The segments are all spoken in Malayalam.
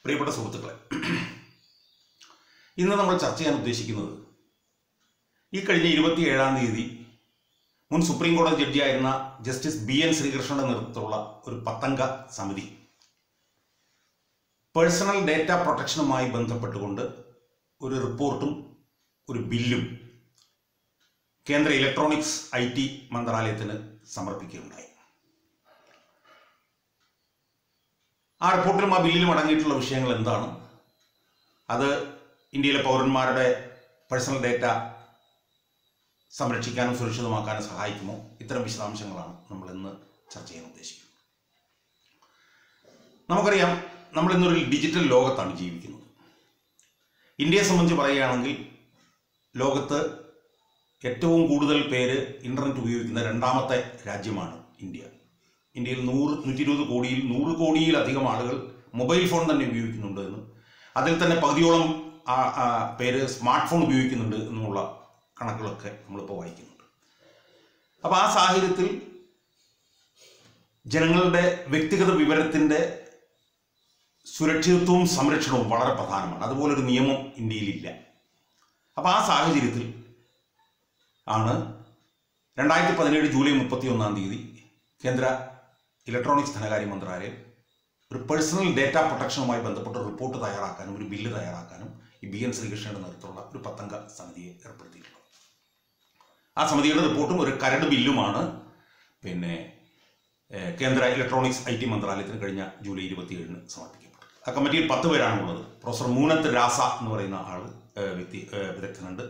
പ്രിയപ്പെട്ട സുഹൃത്തുക്കളെ ഇന്ന് നമ്മൾ ചർച്ച ചെയ്യാൻ ഉദ്ദേശിക്കുന്നത് ഈ കഴിഞ്ഞ ഇരുപത്തിയേഴാം തീയതി മുൻ സുപ്രീം കോടതി ജഡ്ജിയായിരുന്ന ജസ്റ്റിസ് ബി എൻ ശ്രീകൃഷ്ണന്റെ നേതൃത്വത്തിലുള്ള ഒരു പത്തംഗ സമിതി പേഴ്സണൽ ഡേറ്റ പ്രൊട്ടക്ഷനുമായി ബന്ധപ്പെട്ടുകൊണ്ട് ഒരു റിപ്പോർട്ടും ഒരു ബില്ലും കേന്ദ്ര ഇലക്ട്രോണിക്സ് ഐ ടി മന്ത്രാലയത്തിന് സമർപ്പിക്കുകയുണ്ടായി ആ റിപ്പോർട്ടിലും ആ ബില്ലിലും അടങ്ങിയിട്ടുള്ള വിഷയങ്ങൾ എന്താണ് അത് ഇന്ത്യയിലെ പൗരന്മാരുടെ പേഴ്സണൽ ഡേറ്റ സംരക്ഷിക്കാനും സുരക്ഷിതമാക്കാനും സഹായിക്കുമോ ഇത്തരം വിശദാംശങ്ങളാണ് നമ്മൾ ഇന്ന് ചർച്ച ചെയ്യാൻ ഉദ്ദേശിക്കുന്നത് നമുക്കറിയാം നമ്മൾ ഇന്നൊരു ഡിജിറ്റൽ ലോകത്താണ് ജീവിക്കുന്നത് ഇന്ത്യയെ സംബന്ധിച്ച് പറയുകയാണെങ്കിൽ ലോകത്ത് ഏറ്റവും കൂടുതൽ പേര് ഇൻ്റർനെറ്റ് ഉപയോഗിക്കുന്ന രണ്ടാമത്തെ രാജ്യമാണ് ഇന്ത്യ ഇന്ത്യയിൽ നൂറ് നൂറ്റി ഇരുപത് കോടിയിൽ നൂറ് കോടിയിലധികം ആളുകൾ മൊബൈൽ ഫോൺ തന്നെ ഉപയോഗിക്കുന്നുണ്ട് എന്നും അതിൽ തന്നെ പകുതിയോളം ആ- ആ പേര് സ്മാർട്ട് ഫോൺ ഉപയോഗിക്കുന്നുണ്ട് എന്നുള്ള കണക്കുകളൊക്കെ നമ്മളിപ്പോൾ വായിക്കുന്നുണ്ട് അപ്പോൾ ആ സാഹചര്യത്തിൽ ജനങ്ങളുടെ വ്യക്തിഗത വിവരത്തിൻ്റെ സുരക്ഷിതത്വവും സംരക്ഷണവും വളരെ പ്രധാനമാണ് അതുപോലൊരു നിയമം ഇന്ത്യയിലില്ല അപ്പോൾ ആ സാഹചര്യത്തിൽ ആണ് രണ്ടായിരത്തി പതിനേഴ് ജൂലൈ മുപ്പത്തി ഒന്നാം തീയതി കേന്ദ്ര ഇലക്ട്രോണിക്സ് ധനകാര്യ മന്ത്രാലയം ഒരു പേഴ്സണൽ ഡേറ്റ പ്രൊട്ടക്ഷനുമായി ബന്ധപ്പെട്ട റിപ്പോർട്ട് തയ്യാറാക്കാനും ഒരു ബില്ല് തയ്യാറാക്കാനും ഈ ബി എൻ ശ്രീകൃഷ്ണന്റെ നേതൃത്വമുള്ള ഒരു പത്തംഗ സമിതിയെ ഏർപ്പെടുത്തിയിട്ടുള്ളത് ആ സമിതിയുടെ റിപ്പോർട്ടും ഒരു കരട് ബില്ലുമാണ് പിന്നെ ഏഹ്, കേന്ദ്ര ഇലക്ട്രോണിക്സ് ഐ ടി മന്ത്രാലയത്തിന് കഴിഞ്ഞ ജൂലൈ ഇരുപത്തിയേഴിന് സമർപ്പിക്കപ്പെട്ടത് ആ കമ്മിറ്റിയിൽ പത്ത് പേരാണുള്ളത് പ്രൊഫസർ മൂനത്ത് രാസ എന്ന് പറയുന്ന ആൾ ഏഹ്, വ്യക്തി ഏഹ്, വിദഗ്ധനുണ്ട്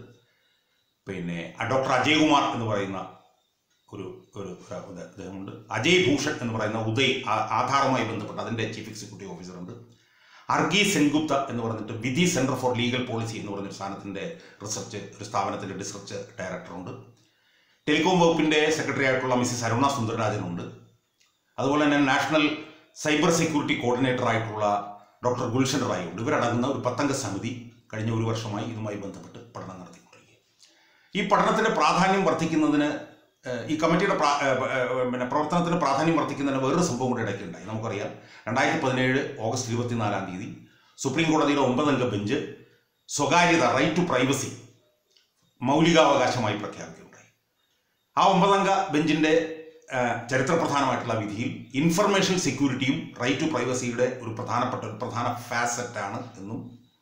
പിന്നെ ആ ഡോക്ടർ അജയ്കുമാർ എന്ന് പറയുന്ന ഒരു ഒരു ഒരു അദ്ദേഹമുണ്ട് അജയ് ഭൂഷൺ എന്ന് പറയുന്ന ഉദയ് ആ- ആധാറുമായി ബന്ധപ്പെട്ട അതിൻ്റെ ചീഫ് എക്സിക്യൂട്ടീവ് ഓഫീസറുണ്ട് അർഗി സെൻഗുപ്ത എന്ന് പറഞ്ഞിട്ട് വിധി സെൻറ്റർ ഫോർ ലീഗൽ പോളിസി എന്ന് പറഞ്ഞൊരു സ്ഥാനത്തിൻ്റെ റിസർച്ച് ഒരു സ്ഥാപനത്തിൻ്റെ റിസർച്ച് ഡയറക്ടറുണ്ട് ടെലികോം വകുപ്പിൻ്റെ സെക്രട്ടറി ആയിട്ടുള്ള മിസ്സിസ് അരുണ സുന്ദരരാജനുണ്ട് അതുപോലെ തന്നെ നാഷണൽ സൈബർ സെക്യൂരിറ്റി കോർഡിനേറ്റർ ആയിട്ടുള്ള ഡോക്ടർ ഗുൽഷൻ റായ് ഉണ്ട് ഇവരടങ്ങുന്ന ഒരു പത്തംഗ സമിതി കഴിഞ്ഞ ഒരു വർഷമായി ഇതുമായി ബന്ധപ്പെട്ട് പഠനം നടത്തിക്കൊണ്ടിരിക്കുക ഈ പഠനത്തിന്റെ പ്രാധാന്യം വർദ്ധിക്കുന്നതിന് ഏഹ്, ഈ കമ്മിറ്റിയുടെ പ്രാ- ഏഹ്, ഏഹ്, പിന്നെ പ്രവർത്തനത്തിന് പ്രാധാന്യം വർദ്ധിക്കുന്നതിന് വേറൊരു സംഭവം കൂടെ ഇടയ്ക്കുണ്ടായി നമുക്കറിയാം രണ്ടായിരത്തി പതിനേഴ് ഓഗസ്റ്റ് ഇരുപത്തിനാലാം തീയതി സുപ്രീം കോടതിയുടെ ഒമ്പതംഗ ബെഞ്ച് സ്വകാര്യത റൈറ്റ് ടു പ്രൈവസി മൗലികാവകാശമായി പ്രഖ്യാപിക്കുകയുണ്ടായി ആ ഒമ്പതംഗ ബെഞ്ചിന്റെ ആ, ചരിത്രപ്രധാനമായിട്ടുള്ള വിധിയിൽ ഇൻഫർമേഷൻ സെക്യൂരിറ്റിയും റൈറ്റ് ടു പ്രൈവസിയുടെ ഒരു പ്രധാനപ്പെട്ട ഒരു പ്രധാന ഫാസറ്റ് ആണ് എന്നും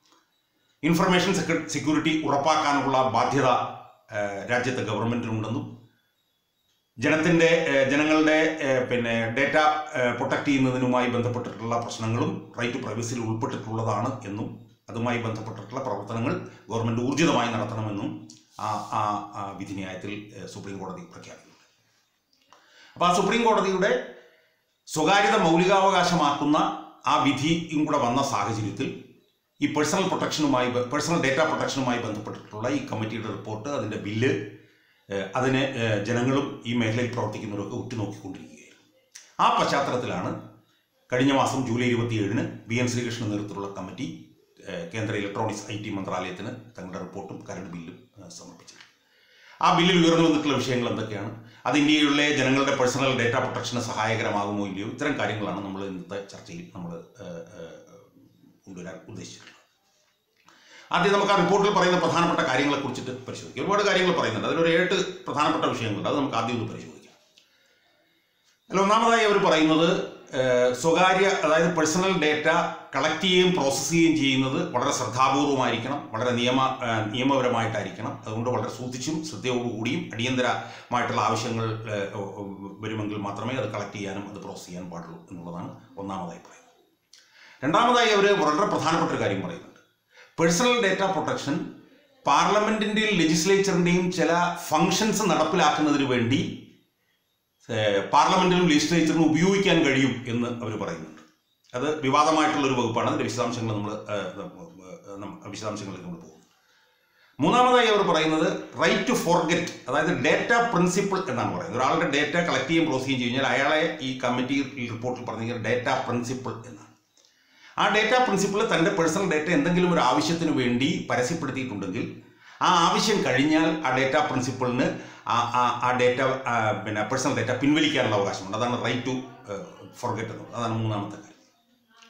ഇൻഫർമേഷൻ സെക്യു- സെക്യൂരിറ്റി ഉറപ്പാക്കാനുള്ള ബാധ്യത ആ, രാജ്യത്തെ ഗവൺമെന്റിനുണ്ടെന്നും ജനത്തിന്റെ ആ, ജനങ്ങളുടെ ആ, പിന്നെ ഡേറ്റ പ്രൊട്ടക്ട് ചെയ്യുന്നതിനുമായി ബന്ധപ്പെട്ടിട്ടുള്ള പ്രശ്നങ്ങളും റൈറ്റ് ടു പ്രൈവസിയിൽ ഉൾപ്പെട്ടിട്ടുള്ളതാണ് എന്നും അതുമായി ബന്ധപ്പെട്ടിട്ടുള്ള പ്രവർത്തനങ്ങൾ ഗവൺമെന്റ് ഊർജിതമായി നടത്തണമെന്നും ആ ആ ആ വിധിന്യായത്തിൽ ആ, സുപ്രീം കോടതി പ്രഖ്യാപിക്കുന്നു അപ്പോൾ ആ സുപ്രീം കോടതിയുടെ സ്വകാര്യത മൗലികാവകാശമാക്കുന്ന ആ വിധിയും കൂടെ വന്ന സാഹചര്യത്തിൽ ഈ പേഴ്സണൽ പ്രൊട്ടക്ഷനുമായി ബ- പേഴ്സണൽ ഡേറ്റ പ്രൊട്ടക്ഷനുമായി ബന്ധപ്പെട്ടിട്ടുള്ള ഈ കമ്മിറ്റിയുടെ റിപ്പോർട്ട് അതിൻ്റെ ബില്ല് ഏഹ്, അതിനെ ഏഹ്, ജനങ്ങളും ഈ മേഖലയിൽ പ്രവർത്തിക്കുന്നവരൊക്കെ ഉറ്റുനോക്കിക്കൊണ്ടിരിക്കുകയായിരുന്നു ആ പശ്ചാത്തലത്തിലാണ് കഴിഞ്ഞ മാസം ജൂലൈ ഇരുപത്തിയേഴിന് ബി എൻ ശ്രീകൃഷ്ണൻ നേതൃത്വത്തിലുള്ള കമ്മിറ്റി ഏഹ്, കേന്ദ്ര ഇലക്ട്രോണിക്സ് ഐ ടി മന്ത്രാലയത്തിന് തങ്ങളുടെ റിപ്പോർട്ടും കരട് ബില്ലും ഏഹ്, സമർപ്പിച്ചത് ആ ബില്ലിൽ ഉയർന്നു വന്നിട്ടുള്ള വിഷയങ്ങൾ എന്തൊക്കെയാണ് അത് ഇന്ത്യയിലെ ജനങ്ങളുടെ പേഴ്സണൽ ഡേറ്റ പ്രൊട്ടക്ഷന് സഹായകരമാകുമോ ഇല്ലയോ ഇത്തരം കാര്യങ്ങളാണ് നമ്മൾ ഇന്നത്തെ ചർച്ചയിൽ നമ്മൾ ഏഹ്, ഏഹ്, കൊണ്ടുവരാൻ ഉദ്ദേശിച്ചിട്ടുള്ളത് ആദ്യം നമുക്ക് ആ റിപ്പോർട്ടിൽ പറയുന്ന പ്രധാനപ്പെട്ട കാര്യങ്ങളെ കുറിച്ചിട്ട് പരിശോധിക്കാം ഒരുപാട് കാര്യങ്ങൾ പറയുന്നുണ്ട് അതിലൊരു ഏട്ട് പ്രധാനപ്പെട്ട വിഷയങ്ങളുണ്ട് അത് നമുക്ക് ആദ്യം ഒന്ന് പരിശോധിക്കാം അതിൽ ഒന്നാമതായി അവർ പറയുന്നത് ഏഹ്, സ്വകാര്യ അതായത് പേഴ്സണൽ ഡേറ്റ കളക്ട് ചെയ്യുകയും പ്രോസസ്സ് ചെയ്യുകയും ചെയ്യുന്നത് വളരെ ശ്രദ്ധാപൂർവമായിരിക്കണം വളരെ നിയമ ഏഹ്, നിയമപരമായിട്ടായിരിക്കണം അതുകൊണ്ട് വളരെ സൂക്ഷിച്ചും ശ്രദ്ധയോടുകൂടിയും അടിയന്തരമായിട്ടുള്ള ആവശ്യങ്ങൾ ഏഹ്, വരുമെങ്കിൽ മാത്രമേ അത് കളക്ട് ചെയ്യാനും അത് പ്രോസസ്സ് ചെയ്യാനും പാടുള്ളൂ എന്നുള്ളതാണ് ഒന്നാമതായി പറയുന്നത് രണ്ടാമതായി അവർ വളരെ പ്രധാനപ്പെട്ട ഒരു കാര്യം പറയുന്നുണ്ട് പേഴ്സണൽ ഡേറ്റ പ്രൊട്ടക്ഷൻ പാർലമെന്റിന്റെയും ലെജിസ്ലേച്ചറിന്റെയും ചില ഫങ്ഷൻസ് നടപ്പിലാക്കുന്നതിന് വേണ്ടി ഏഹ്, പാർലമെന്റിലും ലെജിസ്ലേച്ചറിനും ഉപയോഗിക്കാൻ കഴിയും എന്ന് അവർ പറയുന്നുണ്ട് അത് വിവാദമായിട്ടുള്ള ഒരു വകുപ്പാണ് അതിന്റെ വിശദാംശങ്ങൾ നമ്മൾ വിശദാംശങ്ങളിലേക്ക് നമ്മൾ പോകും മൂന്നാമതായി അവർ പറയുന്നത് റൈറ്റ് ടു ഫോർഗെറ്റ് അതായത് ഡേറ്റ പ്രിൻസിപ്പിൾ എന്നാണ് പറയുന്നത് ഒരാളുടെ ഡേറ്റ കളക്ട് ചെയ്യുകയും പ്രോസസ് ചെയ്യുകയും കഴിഞ്ഞാൽ അയാളെ ഈ കമ്മിറ്റി റിപ്പോർട്ടിൽ പറഞ്ഞിരിക്കുന്നത് ഡേറ്റ പ്രിൻസിപ്പിൾ എന്നാണ് ആ ഡേറ്റ പ്രിൻസിപ്പിൾ തൻ്റെ പേഴ്സണൽ ഡേറ്റ എന്തെങ്കിലും ഒരു ആവശ്യത്തിന് വേണ്ടി പരസ്യപ്പെടുത്തിയിട്ടുണ്ടെങ്കിൽ ആ ആവശ്യം കഴിഞ്ഞാൽ ആ ഡേറ്റ പ്രിൻസിപ്പിളിന് ആ ആ- ആ ഡേറ്റ പിന്നെ പേഴ്സണൽ ഡേറ്റ പിൻവലിക്കാനുള്ള അവകാശമുണ്ട് അതാണ് റൈറ്റ് ടു ഫോർഗെറ്റ് എന്നുള്ളത് അതാണ് മൂന്നാമത്തെ കാര്യം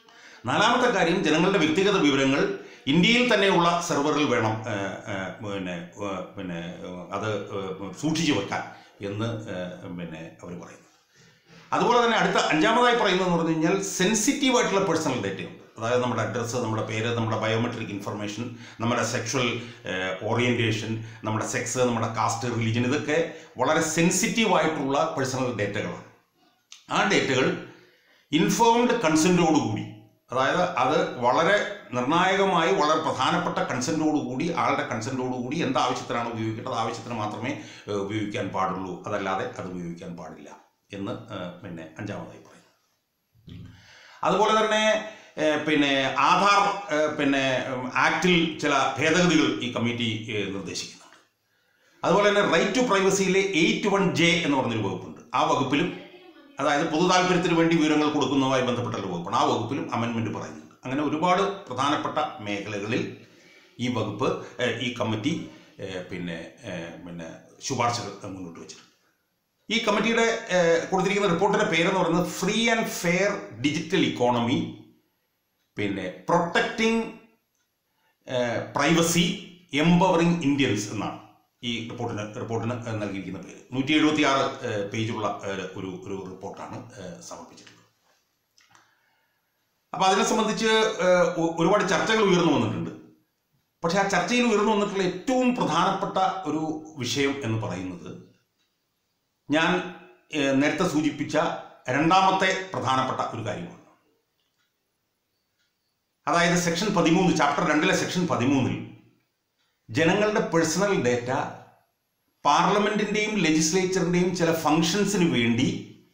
നാലാമത്തെ കാര്യം ജനങ്ങളുടെ വ്യക്തിഗത വിവരങ്ങൾ ഇന്ത്യയിൽ തന്നെയുള്ള സെർവറിൽ വേണം ഏഹ്, ഏഹ്, പിന്നെ ഏഹ്, പിന്നെ ഏഹ്, അത് ഏഹ്, സൂക്ഷിച്ചു വെക്കാൻ എന്ന് ഏഹ്, പിന്നെ അവർ പറയുന്നു അതുപോലെ തന്നെ അടുത്ത അഞ്ചാമതായി പറയുന്നതെന്ന് പറഞ്ഞു കഴിഞ്ഞാൽ സെൻസിറ്റീവ് ആയിട്ടുള്ള പേഴ്സണൽ ഡേറ്റയുണ്ട് അതായത് നമ്മുടെ അഡ്രസ്സ് നമ്മുടെ പേര് നമ്മുടെ ബയോമെട്രിക് ഇൻഫർമേഷൻ നമ്മുടെ സെക്ഷൽ ഓറിയൻറ്റേഷൻ നമ്മുടെ സെക്സ് നമ്മുടെ കാസ്റ്റ് റിലീജൻ ഇതൊക്കെ വളരെ സെൻസിറ്റീവ് ആയിട്ടുള്ള പേഴ്സണൽ ഡേറ്റകളാണ് ആ ഡേറ്റകൾ ഇൻഫോംഡ് കൺസെൻറ്റോടുകൂടി അതായത് അത് വളരെ നിർണായകമായി വളരെ പ്രധാനപ്പെട്ട കൺസെൻറ്റോടുകൂടി ആളുടെ കൺസെൻറ്റോടുകൂടി എന്ത് ആവശ്യത്തിനാണ് ഉപയോഗിക്കേണ്ടത് ആവശ്യത്തിന് മാത്രമേ ഏഹ്, ഉപയോഗിക്കാൻ പാടുള്ളൂ അതല്ലാതെ അത് ഉപയോഗിക്കാൻ പാടില്ല എന്ന് ഏഹ്, പിന്നെ അഞ്ചാമതായി പറയുന്നു അതുപോലെ തന്നെ ഏഹ്, പിന്നെ ആധാർ ഏഹ്, പിന്നെ ഉം, ആക്ടിൽ ചില ഭേദഗതികൾ ഈ കമ്മിറ്റി ഏഹ്, നിർദ്ദേശിക്കുന്നുണ്ട് അതുപോലെ തന്നെ റൈറ്റ് ടു പ്രൈവസിയിലെ എയ്റ്റ് വൺ ജെ എന്ന് പറഞ്ഞൊരു വകുപ്പുണ്ട് ആ വകുപ്പിലും അതായത് പൊതു താല്പര്യത്തിന് വേണ്ടി വിവരങ്ങൾ കൊടുക്കുന്നതുമായി ബന്ധപ്പെട്ട ഒരു വകുപ്പാണ് ആ വകുപ്പിലും അമെൻമെന്റ് പറയുന്നുണ്ട് അങ്ങനെ ഒരുപാട് പ്രധാനപ്പെട്ട മേഖലകളിൽ ഈ വകുപ്പ് ഏഹ്, ഈ കമ്മിറ്റി ഏഹ്, പിന്നെ ഏഹ്, പിന്നെ ശുപാർശകൾ മുന്നോട്ട് വെച്ചിട്ടുണ്ട് ഈ കമ്മിറ്റിയുടെ ഏഹ്, കൊടുത്തിരിക്കുന്ന റിപ്പോർട്ടിന്റെ പേരെന്ന് പറയുന്നത് free and fair digital economy പിന്നെ പ്രൊട്ടക്റ്റിംഗ് പ്രൈവസി എംപവറിംഗ് ഇന്ത്യൻസ് എന്നാണ് ഈ റിപ്പോർട്ടിന് റിപ്പോർട്ടിന് നൽകിയിരിക്കുന്ന പേര് നൂറ്റി എഴുപത്തി ആറ് പേജുള്ള ഏഹ്, ഒരു ഒരു റിപ്പോർട്ടാണ് ഏഹ്, സമർപ്പിച്ചിട്ടുള്ളത് അപ്പോൾ അതിനെ സംബന്ധിച്ച് ഏഹ്, ഒ- ഒരുപാട് ചർച്ചകൾ ഉയർന്നു വന്നിട്ടുണ്ട് പക്ഷെ ആ ചർച്ചയിൽ ഉയർന്നു വന്നിട്ടുള്ള ഏറ്റവും പ്രധാനപ്പെട്ട ഒരു വിഷയം എന്ന് പറയുന്നത് ഞാൻ ഏഹ്, നേരത്തെ സൂചിപ്പിച്ച രണ്ടാമത്തെ പ്രധാനപ്പെട്ട ഒരു കാര്യമാണ് അതായത് സെക്ഷൻ പതിമൂന്ന് ചാപ്റ്റർ രണ്ടിലെ സെക്ഷൻ പതിമൂന്നിൽ ജനങ്ങളുടെ പേഴ്സണൽ ഡേറ്റ പാർലമെന്റിന്റെയും ലെജിസ്ലേച്ചറിന്റെയും ചില ഫങ്ഷൻസിന് വേണ്ടി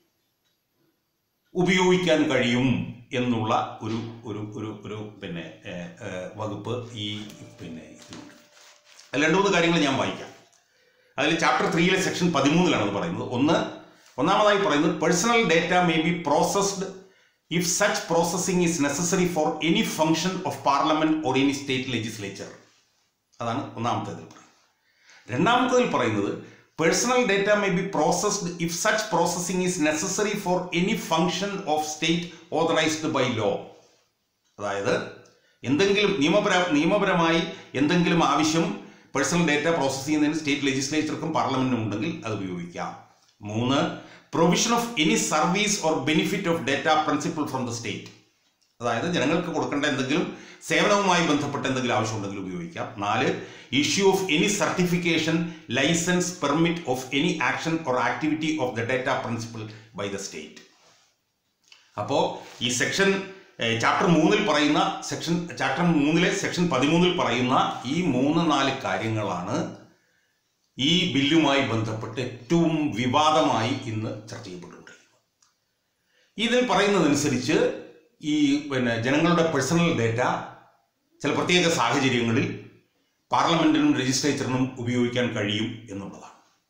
ഉപയോഗിക്കാൻ കഴിയും എന്നുള്ള ഒരു ഒരു ഒരു ഒരു പിന്നെ ഏഹ്, ഏഹ്, വകുപ്പ് ഈ പിന്നെ ഇതിലുണ്ട് അതിൽ രണ്ട് മൂന്ന് കാര്യങ്ങൾ ഞാൻ വായിക്കാം അതിൽ ചാപ്റ്റർ ത്രീയിലെ സെക്ഷൻ പതിമൂന്നിലാണ് അത് പറയുന്നത് ഒന്ന് ഒന്നാമതായി പറയുന്നത് personal data may be processed if such processing is necessary for any function of parliament or any state legislature അതാണ് ഒന്നാമത്തേതിൽ പറയുന്നത് രണ്ടാമത്തേതിൽ പറയുന്നത് personal data may be processed if such processing is necessary for any function of state authorised by law അതായത് എന്തെങ്കിലും നിയമപര നിയമപരമായി എന്തെങ്കിലും ആവശ്യം പേഴ്സണൽ ഡേറ്റ പ്രോസസ് ചെയ്യുന്നതിന് സ്റ്റേറ്റ് ലെജിസ്ലേച്ചർക്കും പാർലമെന്റിനും ഉണ്ടെങ്കിൽ അത് ഉപയോഗിക്കാം മൂന്ന് provision of any service or benefit of data principal from the state അതായത് ജനങ്ങൾക്ക് കൊടുക്കേണ്ട എന്തെങ്കിലും സേവനവുമായി ബന്ധപ്പെട്ട എന്തെങ്കിലും ആവശ്യമുണ്ടെങ്കിൽ ഉപയോഗിക്കാം നാല് issue of any certification licence permit of any action or activity of the data principal by the state അപ്പോൾ ഈ സെക്ഷൻ ചാപ്റ്റർ മൂന്നിൽ പറയുന്ന സെക്ഷൻ ചാപ്റ്റർ മൂന്നിലെ സെക്ഷൻ പതിമൂന്നിൽ പറയുന്ന ഈ മൂന്ന് നാല് കാര്യങ്ങളാണ് ഈ ബില്ലുമായി ബന്ധപ്പെട്ട് ഏറ്റവും വിവാദമായി ഇന്ന് ചർച്ച ചെയ്യപ്പെട്ടുകൊണ്ടിരിക്കുന്നത് ഇതിൽ പറയുന്നതനുസരിച്ച് ഈ പിന്നെ ജനങ്ങളുടെ പേഴ്സണൽ ഡേറ്റ ചില പ്രത്യേക സാഹചര്യങ്ങളിൽ പാർലമെന്റിനും ലെജിസ്ലേച്ചറിനും ഉപയോഗിക്കാൻ കഴിയും എന്നുള്ളതാണ്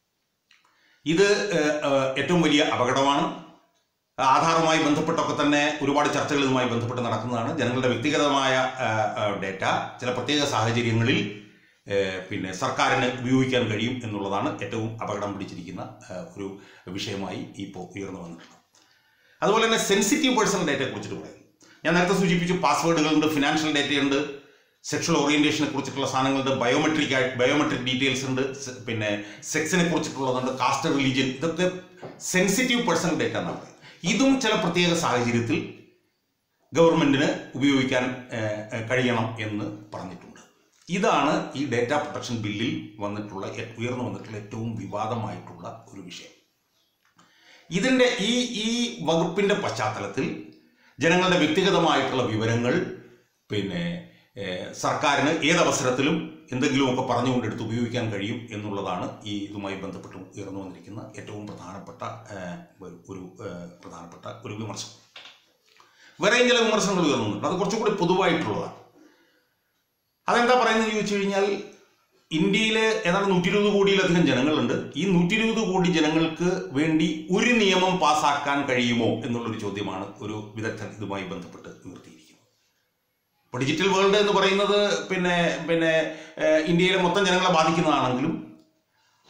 ഇത് ഏഹ്, ഏഹ്, ഏറ്റവും വലിയ അപകടമാണ് ആധാറുമായി ബന്ധപ്പെട്ടൊക്കെ തന്നെ ഒരുപാട് ചർച്ചകൾ ഇതുമായി ബന്ധപ്പെട്ട് നടക്കുന്നതാണ് ജനങ്ങളുടെ വ്യക്തിഗതമായ ഡേറ്റ ചില പ്രത്യേക സാഹചര്യങ്ങളിൽ ഏഹ്, പിന്നെ സർക്കാരിന് ഉപയോഗിക്കാൻ കഴിയും എന്നുള്ളതാണ് ഏറ്റവും അപകടം പിടിച്ചിരിക്കുന്ന ഏഹ്, ഒരു വിഷയമായി ഇപ്പോൾ ഉയർന്നു വന്നിട്ടുള്ളത് അതുപോലെ തന്നെ സെൻസിറ്റീവ് പേഴ്സണൽ ഡേറ്റയെ കുറിച്ചിട്ട് പറയും ഞാൻ നേരത്തെ സൂചിപ്പിച്ചു പാസ്വേഡുകളുണ്ട് ഫിനാൻഷ്യൽ ഡേറ്റയുണ്ട് സെക്ഷൽ ഓറിയന്റേഷനെ കുറിച്ചിട്ടുള്ള സാധനങ്ങളുണ്ട് ബയോമെട്രിക് ബയോമെട്രിക് ഡീറ്റെയിൽസ് ഉണ്ട് സെ- പിന്നെ സെക്സിനെ കുറിച്ചിട്ടുള്ളതുണ്ട് കാസ്റ്റ് റിലീജിയൻ ഇതൊക്കെ സെൻസിറ്റീവ് പേഴ്സണൽ ഡേറ്റ എന്നാണ് പറയുന്നത് ഇതും ചില പ്രത്യേക സാഹചര്യത്തിൽ ഗവൺമെന്റിന് ഉപയോഗിക്കാൻ ഏഹ്, ഏഹ്, കഴിയണം എന്ന് പറഞ്ഞിട്ടുണ്ട് ഇതാണ് ഈ ഡേറ്റ പ്രൊട്ടക്ഷൻ ബില്ലിൽ വന്നിട്ടുള്ള ഏ- ഉയർന്നു വന്നിട്ടുള്ള ഏറ്റവും വിവാദമായിട്ടുള്ള ഒരു വിഷയം ഇതിൻ്റെ ഈ ഈ വകുപ്പിൻ്റെ പശ്ചാത്തലത്തിൽ ജനങ്ങളുടെ വ്യക്തിഗതമായിട്ടുള്ള വിവരങ്ങൾ പിന്നെ ഏഹ്, സർക്കാരിന് ഏതവസരത്തിലും എന്തെങ്കിലുമൊക്കെ പറഞ്ഞുകൊണ്ടെടുത്ത് ഉപയോഗിക്കാൻ കഴിയും എന്നുള്ളതാണ് ഈ ഇതുമായി ബന്ധപ്പെട്ട് ഉയർന്നു വന്നിരിക്കുന്ന ഏറ്റവും പ്രധാനപ്പെട്ട ഏഹ്, ഒരു ഒരു ഏഹ്, പ്രധാനപ്പെട്ട ഒരു വിമർശനം വേറെയും ചില വിമർശനങ്ങൾ ഉയർന്നു വന്നിട്ടുണ്ട് അത് കുറച്ചും കൂടി പൊതുവായിട്ടുള്ളതാണ് അതെന്താ പറയുന്നത് ചോദിച്ചു കഴിഞ്ഞാൽ ഇന്ത്യയിൽ ഏതാണ്ട് നൂറ്റി ഇരുപത് കോടിയിലധികം ജനങ്ങളുണ്ട് ഈ നൂറ്റി ഇരുപത് കോടി ജനങ്ങൾക്ക് വേണ്ടി ഒരു നിയമം പാസ്സാക്കാൻ കഴിയുമോ എന്നുള്ളൊരു ചോദ്യമാണ് ഒരു വിദഗ്ധൻ ഇതുമായി ബന്ധപ്പെട്ട് ഉയർത്തിയിരിക്കുന്നത് ഇപ്പോൾ ഡിജിറ്റൽ വേൾഡ് എന്ന് പറയുന്നത് പിന്നെ പിന്നെ ഏഹ്, ഇന്ത്യയിലെ മൊത്തം ജനങ്ങളെ ബാധിക്കുന്നതാണെങ്കിലും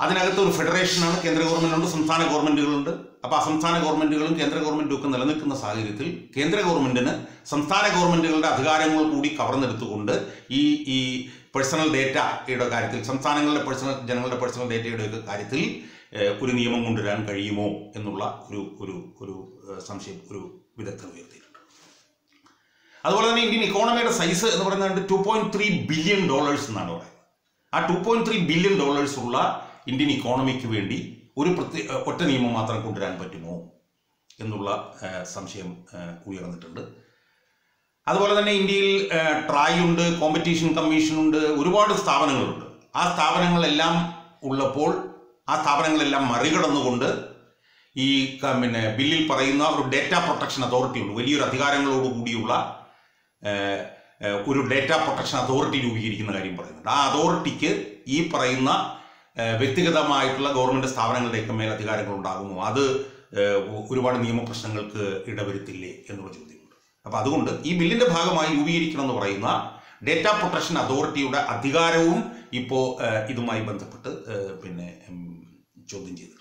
അതിനകത്ത് ഒരു ഫെഡറേഷനാണ് കേന്ദ്ര ഗവൺമെൻറ്റുണ്ട് സംസ്ഥാന ഗവൺമെൻറ്റുകളുണ്ട് അപ്പോൾ ആ സംസ്ഥാന ഗവൺമെൻറ്റുകളും കേന്ദ്ര ഗവൺമെൻറ്റും ഒക്കെ നിലനിൽക്കുന്ന സാഹചര്യത്തിൽ കേന്ദ്ര ഗവൺമെൻറ്റിന് സംസ്ഥാന ഗവൺമെൻറ്റുകളുടെ അധികാരങ്ങൾ കൂടി കവർന്നെടുത്തുകൊണ്ട് ഈ ഈ പേഴ്സണൽ ഡേറ്റയുടെ കാര്യത്തിൽ സംസ്ഥാനങ്ങളുടെ പേഴ്സണൽ ജനങ്ങളുടെ പേഴ്സണൽ ഡേറ്റയുടെ ഒക്കെ കാര്യത്തിൽ ഏഹ്, ഒരു നിയമം കൊണ്ടുവരാൻ കഴിയുമോ എന്നുള്ള ഒരു ഒരു ഒരു ഏഹ്, സംശയം ഒരു വിദഗ്ധർ ഉയർത്തിയിട്ടുണ്ട് അതുപോലെ തന്നെ ഇന്ത്യൻ ഇക്കോണമിയുടെ സൈസ് എന്ന് പറയുന്നത് two point three billion dollars എന്നാണ് പറയുന്നത് ആ two point three billion dollars ഉള്ള ഇന്ത്യൻ ഇക്കോണമിക്ക് വേണ്ടി ഒരു പ്രത്യേക ഒറ്റ നിയമം മാത്രം കൊണ്ടുവരാൻ പറ്റുമോ എന്നുള്ള ഏഹ്, സംശയം ഏഹ്, ഉയർന്നിട്ടുണ്ട് അതുപോലെ തന്നെ ഇന്ത്യയിൽ ഏഹ്, ട്രായ് ഉണ്ട് കോമ്പറ്റീഷൻ കമ്മീഷൻ ഉണ്ട് ഒരുപാട് സ്ഥാപനങ്ങളുണ്ട് ആ സ്ഥാപനങ്ങളെല്ലാം ഉള്ളപ്പോൾ ആ സ്ഥാപനങ്ങളെല്ലാം മറികടന്നുകൊണ്ട് ഈ ക- പിന്നെ ബില്ലിൽ പറയുന്ന ഒരു ഡേറ്റ പ്രൊട്ടക്ഷൻ അതോറിറ്റി ഉണ്ട് വലിയൊരു അധികാരങ്ങളോട് കൂടിയുള്ള ഏഹ്, ഏഹ്, ഒരു ഡേറ്റ പ്രൊട്ടക്ഷൻ അതോറിറ്റി രൂപീകരിക്കുന്ന കാര്യം പറയുന്നുണ്ട് ആ അതോറിറ്റിക്ക് ഈ പറയുന്ന ഏഹ്, വ്യക്തിഗതമായിട്ടുള്ള ഗവൺമെന്റ് സ്ഥാപനങ്ങളുടെയൊക്കെ മേൽ അധികാരങ്ങൾ ഉണ്ടാകുമോ അത് ഏഹ്, ഒ- ഒരുപാട് നിയമപ്രശ്നങ്ങൾക്ക് ഇടവരുത്തില്ലേ എന്നുള്ള ചോദ്യമുണ്ട് അപ്പൊ അതുകൊണ്ട് ഈ ബില്ലിന്റെ ഭാഗമായി രൂപീകരിക്കണം എന്ന് പറയുന്ന ഡേറ്റ പ്രൊട്ടക്ഷൻ അതോറിറ്റിയുടെ അധികാരവും ഇപ്പോൾ ഇതുമായി ബന്ധപ്പെട്ട് ഏഹ്, പിന്നെ ഉം, ചോദ്യം ചെയ്തിട്ടുണ്ട്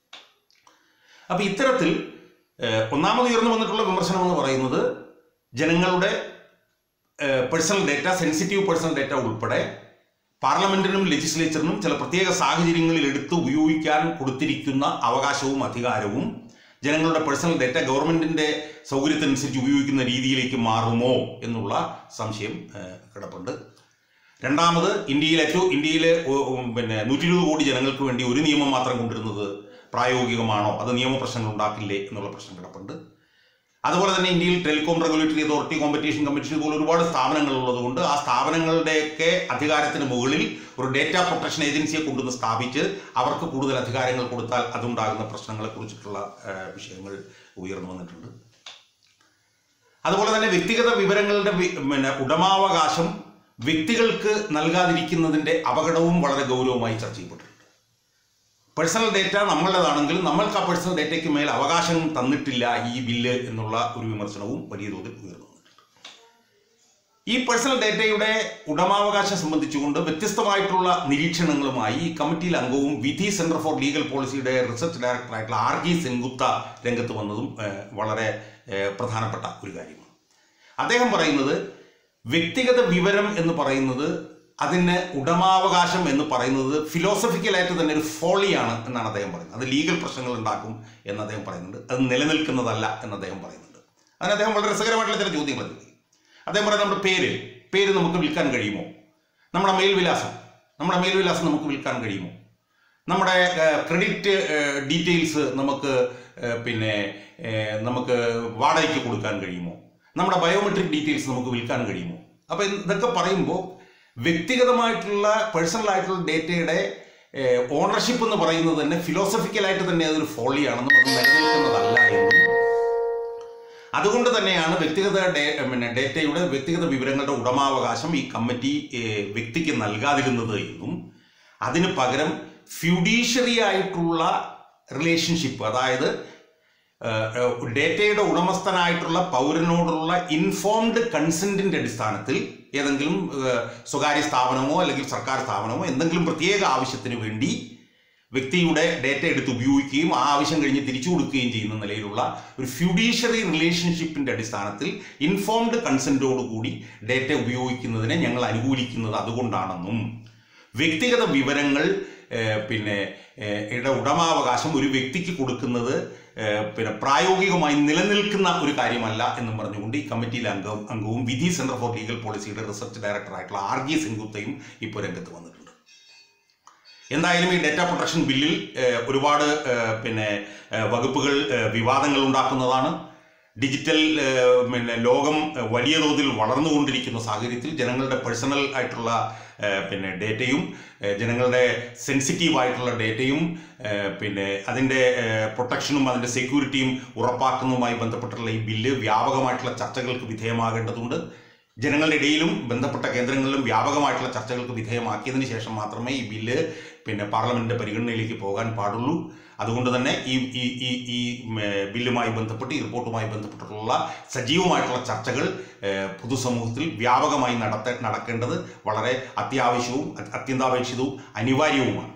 അപ്പൊ ഇത്തരത്തിൽ ഏഹ്, ഒന്നാമത് ഉയർന്നു വന്നിട്ടുള്ള വിമർശനം എന്ന് പറയുന്നത് ജനങ്ങളുടെ personal data sensitive personal data ഉൾപ്പെടെ പാർലമെന്റിനും ലെജിസ്ലേച്ചറിനും ചില പ്രത്യേക സാഹചര്യങ്ങളിൽ എടുത്ത് ഉപയോഗിക്കാൻ കൊടുത്തിരിക്കുന്ന അവകാശവും അധികാരവും ജനങ്ങളുടെ പേഴ്സണൽ ഡേറ്റ ഗവൺമെന്റിന്റെ സൗകര്യത്തിനനുസരിച്ച് ഉപയോഗിക്കുന്ന രീതിയിലേക്ക് മാറുമോ എന്നുള്ള സംശയം ഏഹ്, കിടപ്പുണ്ട് രണ്ടാമത് ഇന്ത്യയിലെ ഏറ്റവും ഇന്ത്യയിലെ ഒ- ഉം, പിന്നെ നൂറ്റി ഇരുപത് കോടി ജനങ്ങൾക്ക് വേണ്ടി ഒരു നിയമം മാത്രം കൊണ്ടുവരുന്നത് പ്രായോഗികമാണോ അത് നിയമപ്രശ്നങ്ങൾ ഉണ്ടാക്കില്ലേ എന്നുള്ള പ്രശ്നം കിടപ്പുണ്ട് അതുപോലെ തന്നെ ഇന്ത്യയിൽ telecom regulatory authority competition commission പോലെ ഒരുപാട് സ്ഥാപനങ്ങൾ ഉള്ളതുകൊണ്ട് ആ സ്ഥാപനങ്ങളുടെയൊക്കെ അധികാരത്തിന് മുകളിൽ ഒരു ഡേറ്റ പ്രൊട്ടക്ഷൻ ഏജൻസിയെ കൊണ്ടുവന്ന് സ്ഥാപിച്ച് അവർക്ക് കൂടുതൽ അധികാരങ്ങൾ കൊടുത്താൽ അതുണ്ടാകുന്ന പ്രശ്നങ്ങളെ കുറിച്ചിട്ടുള്ള ഏഹ്, വിഷയങ്ങൾ ഉയർന്നു വന്നിട്ടുണ്ട് അതുപോലെ തന്നെ വ്യക്തിഗത വിവരങ്ങളുടെ വി- പിന്നെ ഉടമാവകാശം വ്യക്തികൾക്ക് നൽകാതിരിക്കുന്നതിന്റെ അപകടവും വളരെ ഗൗരവമായി ചർച്ച ചെയ്യപ്പെട്ടിട്ടുണ്ട് പേഴ്സണൽ ഡേറ്റ നമ്മളുടേതാണെങ്കിലും നമ്മൾക്ക് ആ പേഴ്സണൽ ഡേറ്റയ്ക്ക് മേൽ അവകാശം തന്നിട്ടില്ല ഈ ബില്ല് എന്നുള്ള ഒരു വിമർശനവും വലിയ തോതിൽ ഉയർന്നു വന്നിട്ടുണ്ട് ഈ പേഴ്സണൽ ഡേറ്റയുടെ ഉടമാവകാശം സംബന്ധിച്ചുകൊണ്ട് വ്യത്യസ്തമായിട്ടുള്ള നിരീക്ഷണങ്ങളുമായി ഈ കമ്മിറ്റിയിൽ അംഗവും വിധി സെന്റർ ഫോർ ലീഗൽ പോളിസിയുടെ റിസർച്ച് ഡയറക്ടറായിട്ടുള്ള ആർ ജി സെൻഗുപ്ത രംഗത്ത് വന്നതും ഏഹ്, വളരെ ഏഹ്, പ്രധാനപ്പെട്ട ഒരു കാര്യമാണ് അദ്ദേഹം പറയുന്നത് വ്യക്തിഗത വിവരം എന്ന് പറയുന്നത് അതിന് ഉടമാവകാശം എന്ന് പറയുന്നത് ഫിലോസഫിക്കലായിട്ട് തന്നെ ഒരു ഫോളിയാണ് എന്നാണ് അദ്ദേഹം പറയുന്നത് അത് ലീഗൽ പ്രശ്നങ്ങൾ ഉണ്ടാക്കും എന്ന് അദ്ദേഹം പറയുന്നുണ്ട് അത് നിലനിൽക്കുന്നതല്ല എന്ന് അദ്ദേഹം പറയുന്നുണ്ട് അതിന് അദ്ദേഹം വളരെ രസകരമായിട്ടുള്ള ചില ചോദ്യങ്ങൾ ചോദിക്കും അദ്ദേഹം പറയുന്നത് നമ്മുടെ പേര് പേര് നമുക്ക് വിൽക്കാൻ കഴിയുമോ നമ്മുടെ മേൽവിലാസം നമ്മുടെ മേൽവിലാസം നമുക്ക് വിൽക്കാൻ കഴിയുമോ നമ്മുടെ ക്രെഡിറ്റ് ഡീറ്റെയിൽസ് നമുക്ക് ഏഹ്, പിന്നെ ഏഹ്, നമുക്ക് വാടകയ്ക്ക് കൊടുക്കാൻ കഴിയുമോ നമ്മുടെ ബയോമെട്രിക് ഡീറ്റെയിൽസ് നമുക്ക് വിൽക്കാൻ കഴിയുമോ അപ്പോൾ ഇതൊക്കെ പറയുമ്പോൾ വ്യക്തിഗതമായിട്ടുള്ള പേഴ്സണൽ ആയിട്ടുള്ള ഡേറ്റയുടെ ഓണർഷിപ്പ് എന്ന് പറയുന്നത് തന്നെ ഫിലോസഫിക്കലായിട്ട് തന്നെ അതൊരു ഫോളിയാണെന്നും അത് നിലനിൽക്കുന്നതല്ല എന്നും അതുകൊണ്ട് തന്നെയാണ് വ്യക്തിഗത ഡേ- പിന്നെ ഡേറ്റയുടെ വ്യക്തിഗത വിവരങ്ങളുടെ ഉടമാവകാശം ഈ കമ്മിറ്റി ഏഹ്, വ്യക്തിക്ക് നൽകാതിരുന്നത് എന്നും അതിന് പകരം ഫ്യൂഡീഷ്യറി ആയിട്ടുള്ള റിലേഷൻഷിപ്പ് അതായത് ഏഹ്, ഏഹ്, ഡേറ്റയുടെ ഉടമസ്ഥനായിട്ടുള്ള പൗരനോടുള്ള ഇൻഫോംഡ് കൺസെന്റിന്റെ അടിസ്ഥാനത്തിൽ ഏതെങ്കിലും ഏഹ്, സ്വകാര്യ സ്ഥാപനമോ അല്ലെങ്കിൽ സർക്കാർ സ്ഥാപനമോ എന്തെങ്കിലും പ്രത്യേക ആവശ്യത്തിന് വേണ്ടി വ്യക്തിയുടെ ഡേറ്റ എടുത്ത് ഉപയോഗിക്കുകയും ആ ആവശ്യം കഴിഞ്ഞ് തിരിച്ചു കൊടുക്കുകയും ചെയ്യുന്ന നിലയിലുള്ള ഒരു ഫ്യൂഡീഷ്യറി റിലേഷൻഷിപ്പിന്റെ അടിസ്ഥാനത്തിൽ ഇൻഫോംഡ് കൺസെന്റോടുകൂടി ഡേറ്റ ഉപയോഗിക്കുന്നതിനെ ഞങ്ങൾ അനുകൂലിക്കുന്നത് അതുകൊണ്ടാണെന്നും വ്യക്തിഗത വിവരങ്ങൾ ഏഹ്, പിന്നെ ഏഹ്, യുടെ ഉടമാവകാശം ഒരു വ്യക്തിക്ക് കൊടുക്കുന്നത് ഏഹ്, പിന്നെ പ്രായോഗികമായി നിലനിൽക്കുന്ന ഒരു കാര്യമല്ല എന്നും പറഞ്ഞുകൊണ്ട് ഈ കമ്മിറ്റിയിലെ അംഗവും അംഗവും വിധി സെന്റർ ഫോർ ലീഗൽ പോളിസിയുടെ റിസർച്ച് ഡയറക്ടറായിട്ടുള്ള ആർ ജി സെൻഗുപ്തയും ഇപ്പോൾ രംഗത്ത് വന്നിട്ടുണ്ട് എന്തായാലും ഈ ഡേറ്റ പ്രൊട്ടക്ഷൻ ബില്ലിൽ ഏഹ്, ഒരുപാട് ഏഹ്, പിന്നെ ഏഹ്, വകുപ്പുകൾ ഏഹ്, വിവാദങ്ങൾ ഉണ്ടാക്കുന്നതാണ് ഡിജിറ്റൽ ഏഹ്, പിന്നെ ലോകം ഏഹ്, വലിയ തോതിൽ വളർന്നുകൊണ്ടിരിക്കുന്ന സാഹചര്യത്തിൽ ജനങ്ങളുടെ പേഴ്സണൽ ആയിട്ടുള്ള ഏഹ്, പിന്നെ ഡേറ്റയും ഏഹ്, ജനങ്ങളുടെ സെൻസിറ്റീവ് ആയിട്ടുള്ള ഡേറ്റയും ഏഹ്, പിന്നെ അതിൻ്റെ ഏഹ്, പ്രൊട്ടക്ഷനും അതിൻ്റെ സെക്യൂരിറ്റിയും ഉറപ്പാക്കുന്നതുമായി ബന്ധപ്പെട്ടുള്ള ഈ ബില്ല് വ്യാപകമായിട്ടുള്ള ചർച്ചകൾക്ക് വിധേയമാകേണ്ടതുണ്ട് ജനങ്ങളുടെ ഇടയിലും ബന്ധപ്പെട്ട കേന്ദ്രങ്ങളിലും വ്യാപകമായിട്ടുള്ള ചർച്ചകൾക്ക് വിധേയമാക്കിയതിന് ശേഷം മാത്രമേ ഈ ബില്ല് പിന്നെ പാർലമെന്റിന്റെ പരിഗണനയിലേക്ക് പോകാൻ പാടുള്ളൂ അതുകൊണ്ട് തന്നെ ഈ ഈ ഈ ഈ ഉം, ഏർ, ബില്ലുമായി ബന്ധപ്പെട്ട് ഈ റിപ്പോർട്ടുമായി ബന്ധപ്പെട്ടിട്ടുള്ള സജീവമായിട്ടുള്ള ചർച്ചകൾ ഏർ, പൊതുസമൂഹത്തിൽ വ്യാപകമായി നടത്ത നടക്കേണ്ടത് വളരെ അത്യാവശ്യവും അ- അത്യന്താപേക്ഷിതവും അനിവാര്യവുമാണ്